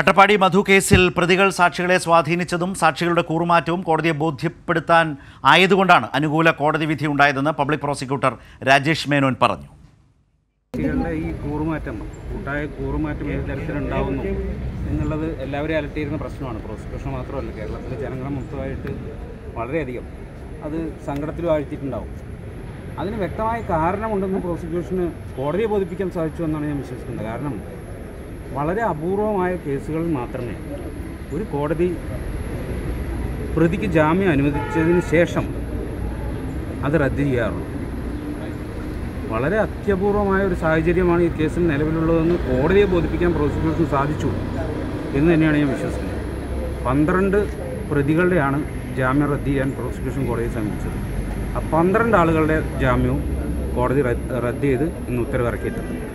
അട്ടപ്പാടി മധു കേസിൽ പ്രതികൾ സാക്ഷികളെ സ്വാധീനിച്ചതും സാക്ഷികളുടെ കൂറുമാറ്റവും കോടതിയെ ബോധ്യപ്പെടുത്താൻ ആയതുകൊണ്ടാണ് അനുകൂല കോടതി വിധി ഉണ്ടായതെന്ന് പബ്ലിക് പ്രോസിക്യൂട്ടർ രാജേഷ് മേനോൻ പറഞ്ഞു കുട്ടികളുടെ ഈ കൂറുമാറ്റം കൂട്ടായ കൂറുമാറ്റം ഏത് തരത്തിലുണ്ടാവുന്നു എന്നുള്ളത് എല്ലാവരെയും അലട്ടിയിരുന്ന പ്രശ്നമാണ് പ്രോസിക്യൂഷൻ മാത്രമല്ല കേരളത്തിലെ ജനങ്ങളെ മൊത്തമായിട്ട് വളരെയധികം അത് സങ്കടത്തിലും ആഴ്ത്തിയിട്ടുണ്ടാവും അതിന് വ്യക്തമായ കാരണമുണ്ടെന്ന് പ്രോസിക്യൂഷന് കോടതിയെ ബോധിപ്പിക്കാൻ സാധിച്ചു എന്നാണ് ഞാൻ വിശ്വസിക്കുന്നത് കാരണം വളരെ അപൂർവമായ കേസുകളിൽ മാത്രമേ ഒരു കോടതി പ്രതിക്ക് ജാമ്യം അനുവദിച്ചതിന് ശേഷം അത് റദ്ദ് ചെയ്യാറുള്ളൂ വളരെ അത്യപൂർവമായ ഒരു സാഹചര്യമാണ് ഈ കേസിൽ നിലവിലുള്ളതെന്ന് കോടതിയെ ബോധിപ്പിക്കാൻ പ്രോസിക്യൂഷൻ സാധിച്ചു എന്ന് തന്നെയാണ് ഞാൻ വിശ്വസിക്കുന്നത് പന്ത്രണ്ട് പ്രതികളുടെയാണ് ജാമ്യം റദ്ദ് ചെയ്യാൻ പ്രോസിക്യൂഷൻ കോടതിയെ സമീപിച്ചത് ആ പന്ത്രണ്ട് ആളുകളുടെ ജാമ്യവും കോടതി റദ്ദ് റദ്ദ് ചെയ്ത് ഇന്ന് ഉത്തരവിറക്കിയിട്ടുണ്ട്